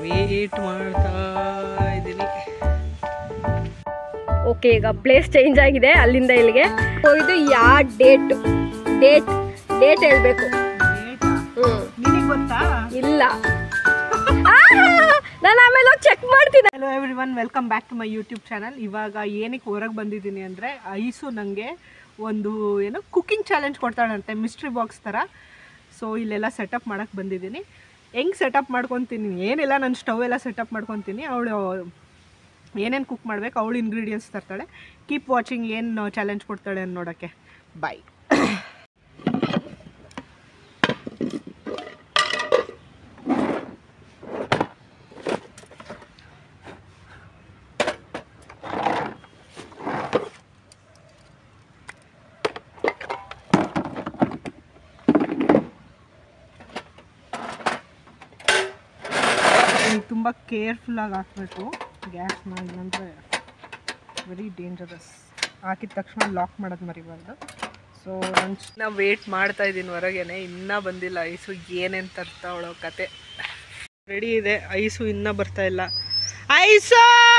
Wait ಮಾಡ್ತಾ ಇದ್ದೀನಿ okay ಈಗ ಪ್ಲೇಸ್ ಚೇಂಜ್ ಆಗಿದೆ ಅಲ್ಲಿಂದ ಇಲ್ಲಿಗೆ ಸೊ ಇದು ಯಾ ಡೇಟ್ ಡೇಟ್ ಡೇಟ್ ಹೇಳ್ಬೇಕು ಹ್ಮ್ ನಿನಗೆ ಗೊತ್ತಾ ಇಲ್ಲ ನಾನು ಆಮೇಲೆ ಚೆಕ್ ಮಾಡ್ತೀನಿ hello everyone welcome back to my YouTube channel ಇವಾಗ ಏನಕ್ಕೆ ಹೊರಗೆ ಬಂದಿದ್ದೀನಿ ಅಂದರೆ ಐಸು ನನಗೆ ಒಂದು ಏನೋ ಕುಕ್ಕಿಂಗ್ ಚಾಲೆಂಜ್ ಕೊಡ್ತಾಳಂತೆ ಮಿಸ್ಟ್ರಿ ಬಾಕ್ಸ್ ಥರ ಸೊ ಇಲ್ಲೆಲ್ಲ ಸೆಟಪ್ ಮಾಡೋಕ್ಕೆ ಬಂದಿದ್ದೀನಿ ಹೆಂಗೆ ಸೆಟಪ್ ಮಾಡ್ಕೊತೀನಿ ಏನಿಲ್ಲ ನಾನು ಸ್ಟವ್ ಎಲ್ಲ ಸೆಟಪ್ ಮಾಡ್ಕೊತೀನಿ ಅವಳು ಏನೇನು ಕುಕ್ ಮಾಡ್ಬೇಕು ಅವಳು ಇಂಗ್ರೀಡಿಯೆಂಟ್ಸ್ ತರ್ತಾಳೆ ಕೀಪ್ ವಾಚಿಂಗ್ ಏನು ಚಾಲೆಂಜ್ ಕೊಡ್ತಾಳೆ ಅಂತ ನೋಡೋಕ್ಕೆ ಬಾಯ್ ತುಂಬ ಕೇರ್ಫುಲ್ಲಾಗಿ ಹಾಕಬೇಕು ಗ್ಯಾಸ್ ಮಾಡಿದ್ರೆ ವೆರಿ ಡೇಂಜರಸ್ ಹಾಕಿದ ತಕ್ಷಣ ಲಾಕ್ ಮಾಡೋದು ಮರಿಬಾರ್ದು ಸೊ ನಾನು ನಾ ವೇಟ್ ಮಾಡ್ತಾ ಇದ್ದೀನಿ ಹೊರಗೇನೆ ಇನ್ನೂ ಬಂದಿಲ್ಲ ಐಸು ಏನೇನು ತರ್ತಾವಳೋ ಕತೆ ರೆಡಿ ಇದೆ ಐಸು ಇನ್ನೂ ಬರ್ತಾ ಇಲ್ಲ ಐಸು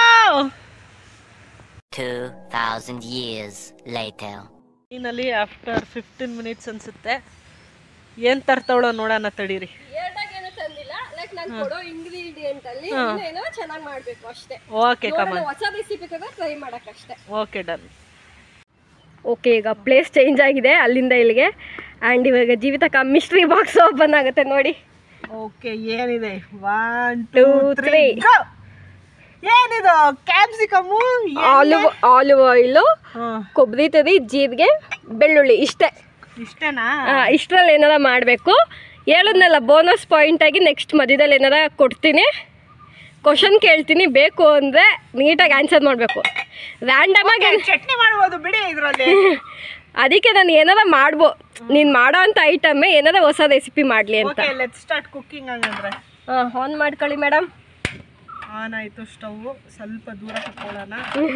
2,000 years later. ಇನ್ನಲ್ಲಿ ಆಫ್ಟರ್ ಫಿಫ್ಟೀನ್ ಮಿನಿಟ್ಸ್ ಅನ್ಸುತ್ತೆ ಏನು ತರ್ತಾವಳೋ ನೋಡೋಣ ತಡೀರಿ ಏನು ತಂದಿಲ್ಲ ಲೈಕ್ ನಾನು ಕೊಡೋ ಇಂಗ್ರೀಡಿಯೆಂಟ್ ಅಲ್ಲಿ ಏನೋ ಚೆನ್ನಾಗಿ ಮಾಡ್ಬೇಕು ಅಷ್ಟೇ ಓಕೆ ಕಮನ್ ಹೊಸ ರೆಸಿಪಿ ತರ ಟ್ರೈ ಮಾಡಕ್ ಅಷ್ಟೇ ಓಕೆ ಡನ್ ಓಕೆ ಈಗ ಪ್ಲೇಸ್ ಚೇಂಜ್ ಆಗಿದೆ ಅಲ್ಲಿಂದ ಇಲ್ಲಿಗೆ ಆ್ಯಂಡ್ ಇವಾಗ ಜೀವಿತಕ್ಕ ಮಿಸ್ಟ್ರಿ ಬಾಕ್ಸ್ ಓಪನ್ ಆಗುತ್ತೆ ನೋಡಿ ಓಕೆ ಏನಿದೆ one Two, two three three. ಏನಿದು ಕ್ಯಾಪ್ಸಿಕಮು ಆಲಿವ್ ಆಲಿವ್ ಆಯಿಲು ಹಾಂ ಕೊಬ್ಬರಿ ತುರಿ ಜೀರಿಗೆ ಬೆಳ್ಳುಳ್ಳಿ ಇಷ್ಟೇ ಇಷ್ಟೇನಾ ಇಷ್ಟರಲ್ಲಿ ಏನಾರ ಮಾಡಬೇಕು ಹೇಳದ್ನಲ್ಲ ಬೋನಸ್ ಪಾಯಿಂಟ್ ಆಗಿ ನೆಕ್ಸ್ಟ್ ಮಧ್ಯದಲ್ಲಿ ಏನಾರ ಕೊಡ್ತೀನಿ ಕ್ವಶನ್ ಕೇಳ್ತೀನಿ ಬೇಕು ಅಂದರೆ ನೀಟಾಗಿ ಆನ್ಸರ್ ಮಾಡಬೇಕು ರ್ಯಾಂಡಮ್ ಆಗಿ ಚಟ್ನಿ ಮಾಡ್ಬೋದು ಬಿಡಿ ಇದರಲ್ಲಿ ಅದಕ್ಕೆ ನಾನು ಏನಾರ ಮಾಡ್ಬೋ ನೀನು ಮಾಡೋ ಅಂಥ ಐಟಮ್ಮೇ ಏನಾರ ಹೊಸ ರೆಸಿಪಿ ಮಾಡಲಿ ಅಂತ ಓಕೆ ಲೆಟ್ ಸ್ಟಾರ್ಟ್ ಕುಕ್ಕಿಂಗ್ ಹಂಗಂದ್ರೆ ಹಾಂ ಆನ್ ಮಾಡ್ಕೊಳ್ಳಿ ಮೇಡಮ್ ಆನ್ ಆಯಿತು ಸ್ಟವ್ ಸ್ವಲ್ಪ ದೂರ ಹಾಕೊಳ್ಳೋಣ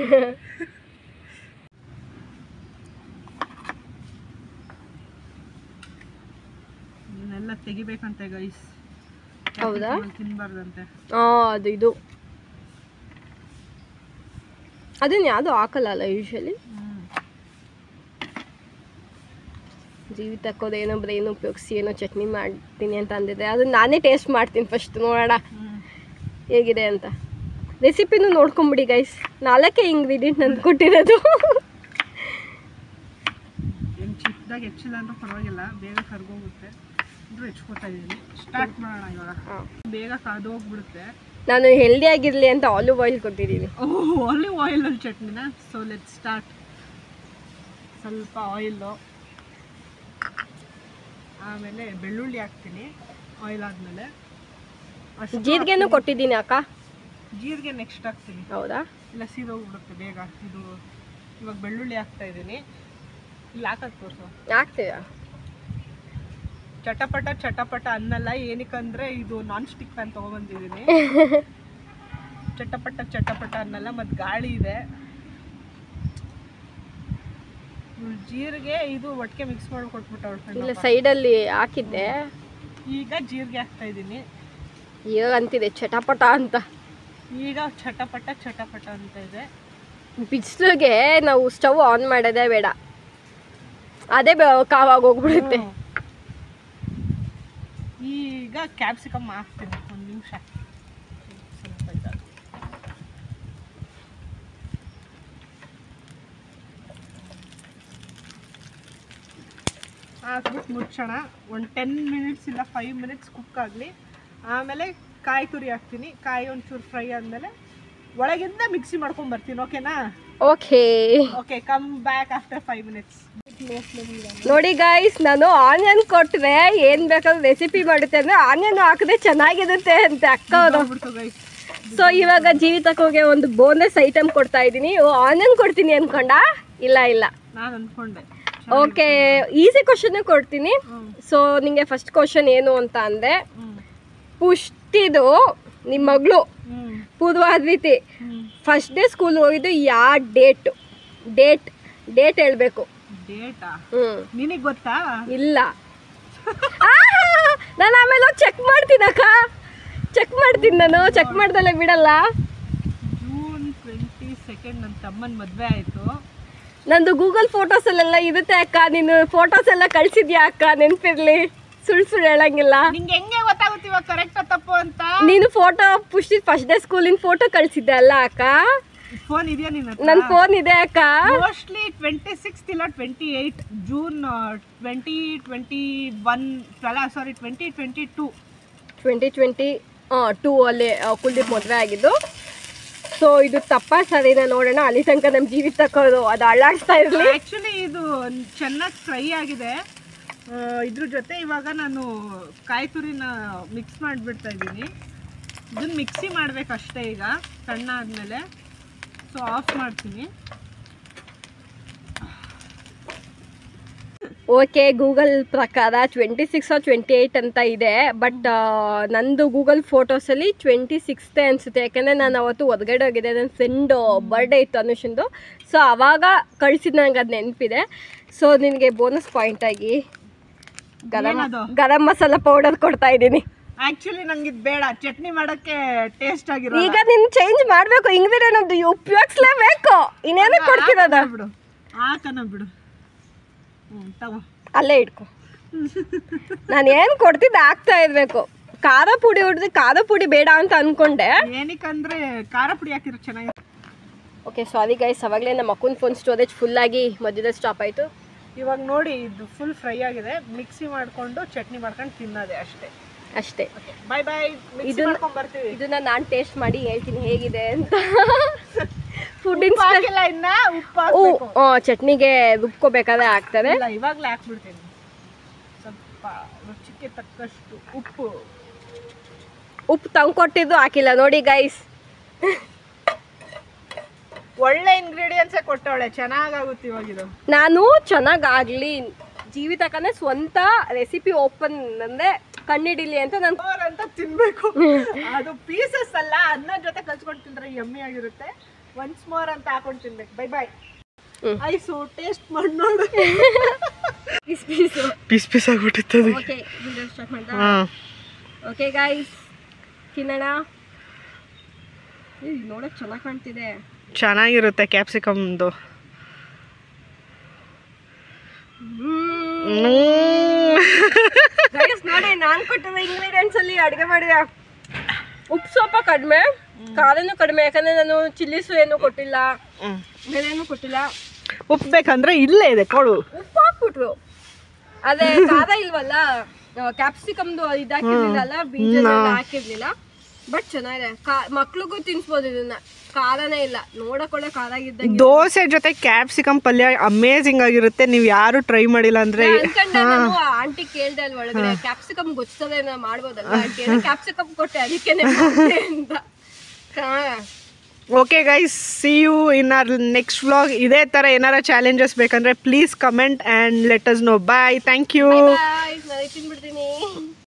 ಇದನ್ನೆಲ್ಲ ತೆಗಿಬೇಕಂತೆ ಗೈಸ್ ಹೌದಾ ತಿನ್ಬಾರ್ದಂತೆ ಹಾಂ ಅದು ಇದು ಅದನ್ನ ಯಾವುದು ಹಾಕಲ್ಲ ಯೂಶಲಿ ಜೀವಿತಕ್ಕೋದು ಏನೋ ಬ್ರೈನ್ ಉಪಯೋಗಿಸಿ ಏನೋ ಚಟ್ನಿ ಮಾಡ್ತೀನಿ ಅಂತ ಅಂದಿದ್ದೆ ಅದನ್ನ ನಾನೇ ಟೇಸ್ಟ್ ಮಾಡ್ತೀನಿ ಫಸ್ಟ್ ನೋಡೋಣ ಹೇಗಿದೆ ಅಂತ ರೆಸಿಪಿನೂ ನೋಡ್ಕೊಂಬಿಡಿ ಗೈಸ್ ನಾಲ್ಕೇ ಇಂಗ್ರೀಡಿಯೆಂಟ್ ನಂದು ಕೊಟ್ಟಿರೋದು ಏನು ಚಿಕ್ಕದಾಗಿ ಹೆಚ್ಚಿಲ್ಲ ಅಂದ್ರೂ ಪರವಾಗಿಲ್ಲ ಬೇಗ ಕರ್ಗೋಗುತ್ತೆ ಅಂದ್ರೂ ಹೆಚ್ಕೋತಾ ಇದ್ದೀನಿ ಸ್ಟಾರ್ಟ್ ಮಾಡೋಣ ಇವಾಗ ಹಾಂ. ಬೇಗ ಕಾದು ಹೋಗ್ಬಿಡುತ್ತೆ ನಾನು ಹೆಲ್ದಿ ಆಗಿರಲಿ ಅಂತ ಆಲಿವ್ ಆಯಿಲ್ ಕೊಟ್ಟಿದ್ದೀನಿ ಆಲಿವ್ ಆಯಿಲಲ್ಲಿ ಚಟ್ನಿನ ಸೊ ಲೆಟ್ ಸ್ಟಾರ್ಟ್ ಸ್ವಲ್ಪ ಆಯಿಲು ಆಮೇಲೆ ಬೆಳ್ಳುಳ್ಳಿ ಹಾಕ್ತೀನಿ ಆಯಿಲ್ ಆದಮೇಲೆ ಅಷ್ಟು ಜೀರಿಗೆನೂ ಕೊಟ್ಟಿದ್ದೀನಿ ಅಕ್ಕ ಜೀರಿಗೆ ನೆಕ್ಸ್ಟ್ ಹಾಕ್ತೀನಿ ಹೌದಾ ಇಲ್ಲ ಸೀದೋಗ್ಬಿಡುತ್ತೆ ಬೇಗ ಇದು ಇವಾಗ ಬೆಳ್ಳುಳ್ಳಿ ಹಾಕ್ತಾ ಇದ್ದೀನಿ ಇಲ್ಲಿ ಹಾಕಕ್ಕೆ ತೋರಿಸು ಹಾಕ್ತೀರಾ ಚಟಪಟ ಚಟಪಟ ಅನ್ನಲ್ಲ ಏನಕ್ಕಂದ್ರೆ ಇದು ನಾನ್ ಸ್ಟಿಕ್ ಪ್ಯಾನ್ ತೊಗೊಬಂದಿದ್ದೀನಿ ಚಟಪಟ ಚಟಪಟ ಅನ್ನಲ್ಲ ಮತ್ತು ಗಾಳಿ ಇದೆ ಇವ್ಳ್ ಜೀರಿಗೆ ಇದು ಒಟ್ಟಿಗೆ ಮಿಕ್ಸ್ ಮಾಡಿ ಇಲ್ಲ ಕೊಟ್ಬಿಟ್ಟು ಸೈಡಲ್ಲಿ ಹಾಕಿದ್ದೆ ಈಗ ಜೀರಿಗೆ ಹಾಕ್ತಾ ಇದ್ದೀನಿ ಈಗ ಅಂತಿದೆ ಚಟಪಟ ಅಂತ ಈಗ ಚಟಪಟ ಚಟಪಟ ಅಂತ ಇದೆ ಬಿಸಿಲಿಗೆ ನಾವು ಸ್ಟವ್ ಆನ್ ಮಾಡೋದೇ ಬೇಡ ಅದೇ ಬೆ- ಕಾವಾಗಿ ಹೋಗ್ಬಿಡುತ್ತೆ ಹ್ಮ್. ಈಗ ಕ್ಯಾಪ್ಸಿಕಮ್ ಹಾಕ್ತೀನಿ ಒಂದು ನಿಮಿಷ ಸ್ವಲ್ಪ ಇದಾಗಿ. ಹಾಕ್ಬಿಟ್ಟು ಮುಚ್ಚೋಣ ಒಂದು ಟೆನ್ ಮಿನಿಟ್ಸ್ ಇಲ್ಲ ಫೈವ್ ಮಿನಿಟ್ಸ್ ಕುಕ್ ಆಗಲಿ ಆಮೇಲೆ ಕಾಯಿ ತುರಿ ಹಾಕ್ತೀನಿ ಕಾಯಿ ಒಂಚೂರು ಫ್ರೈ ಆದಮೇಲೆ ಒಳಗಿಂದ ಮಿಕ್ಸಿ ಮಾಡ್ಕೊಂಡು ಬರ್ತೀನಿ ಓಕೆನಾ okay okay come back after five minutes ನೋಡಿ ಗೈಸ್ ನಾನು ಆನಿಯನ್ ಕೊಟ್ಟರೆ ಏನು ಬೇಕಾದ್ರೂ ರೆಸಿಪಿ ಮಾಡುತ್ತೆ ಅಂದರೆ ಆನಿಯನ್ ಹಾಕಿದ್ರೆ ಚೆನ್ನಾಗಿರುತ್ತೆ ಅಂತ ಅಕ್ಕ ಅವರು ಗೈಸ್ ಸೊ ಇವಾಗ ಜೀವಿತಕ್ಕೆ ಒಂದು ಬೋನಸ್ ಐಟಮ್ ಕೊಡ್ತಾ ಇದ್ದೀನಿ ಆನಿಯನ್ ಕೊಡ್ತೀನಿ ಅನ್ಕೊಂಡ ಇಲ್ಲ ಇಲ್ಲ ನಾನು ಅಂದ್ಕೊಂಡೆ ಓಕೆ ಈಸಿ ಕ್ವಶನ್ ಕೊಡ್ತೀನಿ ಹ್ಮ್. ಸೊ ನಿಂಗೆ ಫಸ್ಟ್ ಕ್ವಶನ್ ಏನು ಅಂತ ಅಂದರೆ ಹ್ಞೂ ಪುಷ್ಟಿದು ನಿಮ್ಮ ಮಗಳು ಹ್ಞೂ ಪೂರ್ವಾದ್ವಿತಿ ಹ್ಞೂ ಫಸ್ಟ್ ಡೇ ಸ್ಕೂಲ್ ಹೋಗಿದ್ದು ಯಾ ಡೇಟ್ ಡೇಟ್ ಡೇಟ್ ಹೇಳ್ಬೇಕು ಡೇಟಾ ಹ್ಮ್ ನಿನಗೆ ಗೊತ್ತಾ ಇಲ್ಲ ನಾನು ಆಮೇಲೆ ಚೆಕ್ ಮಾಡ್ತೀನಿ ಅಕ್ಕ ಚೆಕ್ ಮಾಡ್ತೀನಿ ಮಾಡ್ತೀನಿ ನಾನು ಚೆಕ್ ಮಾಡ್ದಲ್ಲೇ ಬಿಡಲ್ಲ ಜೂನ್ ಟ್ವೆಂಟಿ ಸೆಕೆಂಡ್ ನನ್ನ ತಮ್ಮನ ಮದುವೆ ಆಯಿತು ನಂದು ಗೂಗಲ್ ಫೋಟೋಸಲ್ಲೆಲ್ಲ ಇರುತ್ತೆ ಅಕ್ಕ ನೀನು ಫೋಟೋಸ್ ಎಲ್ಲ ಕಳ್ಸಿದ್ಯಾ ಅಕ್ಕ ನೆನ್ಪಿರ್ಲಿ ಸುಳ್ಳು ಸುಳ್ಳು ಹೇಳಂಗಿಲ್ಲ ನಿಂಗೆ ಹೆಂಗೆ ಗೊತ್ತಾಗುತ್ತೆ ಇವಾಗ ಕರೆಕ್ಟ್ ತಪ್ಪು ಅಂತ ನೀನು ಫೋಟೋ ಪುಷ್ಟಿ ಫಸ್ಟ್ ಡೇ ಸ್ಕೂಲಿನ ಫೋಟೋ ಕಳ್ಸಿದ್ದೆ ಅಲ್ಲ ಅಕ್ಕ ಫೋನ್ ಇದೆಯಾ ನಿನ್ನ ನನ್ನ ಫೋನ್ ಇದೆ ಅಕ್ಕ ಮೋಸ್ಟ್ಲಿ ಟ್ವೆಂಟಿ ಸಿಕ್ಸ್ ಇಲ್ಲ twenty eight June twenty twenty one ಅಲ್ಲ sorry twenty twenty two twenty twenty two ಅಲ್ಲಿ ಆ, ಕುಲ್ದೀಪ್ ಮದುವೆ ಆಗಿದ್ದು ಸೊ ಇದು ತಪ್ಪ ಸರಿನಾ ನೋಡೋಣ ಅಲ್ಲಿ ತನಕ ನಮ್ಮ ಜೀವಿತ ತಕ್ಕೋದು ಅದು ಅಳ್ಳಾಡ್ಸ್ತಾ ಇರಲಿ ಆ್ಯಕ್ಚುಲಿ ಇದು ಚೆನ್ನಾಗಿ ಫ್ರೈ ಆಗಿದೆ ಆ, ಇದ್ರ ಜೊತೆ ಇವಾಗ ನಾನು ಕಾಯಿ ತುರಿನ ಮಿಕ್ಸ್ ಮಾಡಿಬಿಡ್ತಾ ಇದ್ದೀನಿ ಇದನ್ನ ಮಿಕ್ಸಿ ಮಾಡಬೇಕಷ್ಟೇ ಈಗ ಸಣ್ಣ ಆದಮೇಲೆ ಸೊ ಆಫ್ ಮಾಡ್ತೀನಿ ಓಕೆ ಗೂಗಲ್ ಪ್ರಕಾರ ಟ್ವೆಂಟಿ ಸಿಕ್ಸ್ ಟ್ವೆಂಟಿ ಏಯ್ಟ್ ಅಂತ ಇದೆ ಬಟ್ ನಂದು ಗೂಗಲ್ ಫೋಟೋಸಲ್ಲಿ ಟ್ವೆಂಟಿ ಸಿಕ್ಸ್ತೆ ಅನಿಸುತ್ತೆ ಯಾಕಂದರೆ ನಾನು ಅವತ್ತು ಹೊರಗಡೆ ಹೋಗಿದ್ದೆ ನನ್ನ ಫ್ರೆಂಡು ಬರ್ಡೇ ಇತ್ತು ಅನುಷಂದು ಸೊ ಆವಾಗ ಕಳಿಸಿದ್ದು ನನಗೆ ಅದು ನೆನಪಿದೆ ಸೊ ನಿನಗೆ ಬೋನಸ್ ಪಾಯಿಂಟ್ ಆಗಿ ಗರಂ ಏನದು? ಗರಂ ಮಸಾಲ ಪೌಡರ್ ಕೊಡ್ತಾ ಇದ್ದೀನಿ ಆ್ಯಕ್ಚುಲಿ ನಂಗೆ ಇದು ಬೇಡ ಚಟ್ನಿ ಮಾಡೋಕ್ಕೆ ಟೇಸ್ಟ್ ಆಗಿರೋ ಈಗ ನೀನು ಚೇಂಜ್ ಮಾಡಬೇಕು ಇಂಗ್ರೀಡಿಯಂಟ್ ನಮ್ದು ಉಪಯೋಗಿಸ್ಲೇಬೇಕು ಇನ್ನೇನು ಕೊಡ್ತಿರೋದ ಬಿಡು ಹಾಕನ ಬಿಡು ಹ್ಞೂ ತಗೋ ಅಲ್ಲೇ ಇಟ್ಕೊ ನಾನು ಏನು ಕೊಡ್ತಿದ್ದೆ ಆಗ್ತಾ ಇರಬೇಕು ಖಾರ ಪುಡಿ ಹೊಡೆದು ಖಾರ ಪುಡಿ ಬೇಡ ಅಂತ ಅಂದ್ಕೊಂಡೆ ಏನಕ್ಕಂದ್ರೆ ಖಾರ ಪುಡಿ ಹಾಕಿರೋ ಚೆನ್ನಾಗಿ ಓಕೆ ಸಾರಿ ಗೈಸ್ ಅವಾಗಲೇ ನಮ್ಮ ಅಕ್ಕನ ಫೋನ್ ಸ್ಟೋರೇಜ್ ಫುಲ್ಲಾಗಿ ಮಧ್ಯದಲ್ಲಿ ಸ್ಟಾಪ್ ಆಯಿತು ಇವಾಗ ನೋಡಿ ಇದು ಫುಲ್ ಫ್ರೈ ಆಗಿದೆ ಮಿಕ್ಸಿ ಮಾಡ್ಕೊಂಡು ಚಟ್ನಿ ಮಾಡ್ಕೊಂಡು ತಿನ್ನೋದೆ ಅಷ್ಟೇ ಅಷ್ಟೇ ಬಾಯ್ ಬಾಯ್ ಮಿಕ್ಸಿ ಇದನ್ನ- ಮಾಡ್ಕೊಂಡ್ ಬರ್ತೀವಿ ಇದನ್ನ ನಾನು ಟೇಸ್ಟ್ ಮಾಡಿ ಹೇಳ್ತೀನಿ ಹೇಗಿದೆ ಅಂತ ಫುಡ್ ಉಪ್ಪು ಹಾಕಿಲ್ಲ ಇನ್ನ ಉಪ್ಪು ಓ ಹಾಕ್ಬೇಕು ಚಟ್ನಿಗೆ ರುಬ್ಕೋಬೇಕಾದ್ರೆ ಹಾಕ್ತಾರೆ ಇಲ್ಲ ಇವಾಗಲೇ ಹಾಕ್ಬಿಡ್ತೀನಿ ಸ್ವಲ್ಪ ರುಚಿಗೆ ತಕ್ಕಷ್ಟು ಉಪ್ಪು ಉಪ್ಪು ತಂದು ಕೊಟ್ಟಿದ್ದು ಹಾಕಿಲ್ಲ ನೋಡಿ ಗೈಸ್ ಒಳ್ಳೆ ಇಂಗ್ರೀಡಿಯೆಂಟ್ಸೇ ಕೊಟ್ಟವಳೆ ಚೆನ್ನಾಗಾಗುತ್ತೆ ಇವಾಗ ಇದು ನಾನು ಚೆನ್ನಾಗಾಗಲಿ ಜೀವಿತಕ್ಕನೇ ಸ್ವಂತ ರೆಸಿಪಿ ಓಪನ್ ಅಂದರೆ ಕಣ್ಣಿಡಿಲಿ ಅಂತ ನಾನು ಮೋರ್ ಅಂತ ತಿನ್ಬೇಕು ಅದು ಪೀಸಸ್ ಅಲ್ಲ ಅನ್ನ ಜೊತೆ ಕಲ್ಸ್ಕೊಂಡು ತಿಂದ್ರೆ ಯಮ್ಮಿ ಆಗಿರುತ್ತೆ ಒನ್ಸ್ ಮೋರ್ ಅಂತ ಹಾಕೊಂಡು ತಿನ್ಬೇಕು ಬೈ ಬಾಯ್ ಹ್ಮ್. ಐಸು ಟೇಸ್ಟ್ ಮಾಡಿ ನೋಡು ಪೀಸ್ ಪೀಸು ಪೀಸ್ ಪೀಸ್ ಆಗ್ಬಿಟ್ಟಿತ್ತು ಓಕೆ ಸ್ಟಾರ್ಟ್ ಮಾಡ್ದಾ ಓಕೆ ಗಾಯ್ಸ್ ತಿನ್ನೋಣ ಏ, ನೋಡಕ್ ಚೆನ್ನಾಗಿ ಕಾಣ್ತಿದೆ ಚೆನ್ನಾಗಿರುತ್ತೆ ಕ್ಯಾಪ್ಸಿಕಮ್ದು ಗೈಸ್ ನೋಡಿ ನಾನು ಕೊಟ್ಟಿರೋ ಇಂಗ್ರೀಡಿಯೆಂಟ್ಸ್ ಅಲ್ಲಿ ಅಡುಗೆ ಮಾಡಿದೆ ಉಪ್ಪು ಸ್ವಲ್ಪ ಕಡಿಮೆ ಖಾರನೂ ಕಡಿಮೆ ಯಾಕಂದ್ರೆ ನಾನು ಚಿಲ್ಲಿಸು ಏನು ಕೊಟ್ಟಿಲ್ಲ ಬೇರೇನು ಕೊಟ್ಟಿಲ್ಲ ಉಪ್ಪು ಬೇಕಂದ್ರೆ ಇಲ್ಲೇ ಇದೆ ಕೊಡು ಉಪ್ಪು ಹಾಕ್ಬಿಟ್ರು ಅದೇ ಖಾರ ಇಲ್ವಲ್ಲ ಕ್ಯಾಪ್ಸಿಕಮ್ದು ಇದಾಕಿರ್ಲಿಲ್ಲ ಬೀಜ ಹಾಕಿರ್ಲಿಲ್ಲ ಬಟ್ ಚೆನ್ನಾಗಿದೆ ಕಾ- ಮಕ್ಳಿಗೂ ತಿನ್ಸ್ಬೋದು ಇದನ್ನ ಖಾರನೇ ಇಲ್ಲ ನೋಡಕೊಳ್ಳೆ ಖಾರ ಆಗಿದ್ದಂಗೆ ದೋಸೆ ಜೊತೆ ಕ್ಯಾಪ್ಸಿಕಮ್ ಪಲ್ಯ ಅಮೇಝಿಂಗ್ ಆಗಿರುತ್ತೆ ನೀವು ಯಾರು ಟ್ರೈ ಮಾಡಿಲ್ಲ ಅಂದ್ರೆ ಅನ್ಕೊಂಡೆ ನಾನು ಆಂಟಿ ಕೇಳ್ದೆ ಅಲ್ಲಿ ಒಳಗಡೆ ಕ್ಯಾಪ್ಸಿಕಮ್ ಗೊತ್ತದ ಮಾಡ್ಬೋದಲ್ಲ ಆಂಟಿ ಕ್ಯಾಪ್ಸಿಕಮ್ ಕೊಟ್ಟೆ ಅದಕ್ಕೇನೆ ಮಾಡ್ದೆ ಅಂತ ಚೆನ್ನಾಗ okay guys see you in our next vlog ಇದೇ ಥರ ಏನಾರ ಚಾಲೆಂಜಸ್ ಬೇಕಂದ್ರೆ please comment and let us know bye thank you bye ನಾನು ತಿನ್ಬಿಡ್ತೀನಿ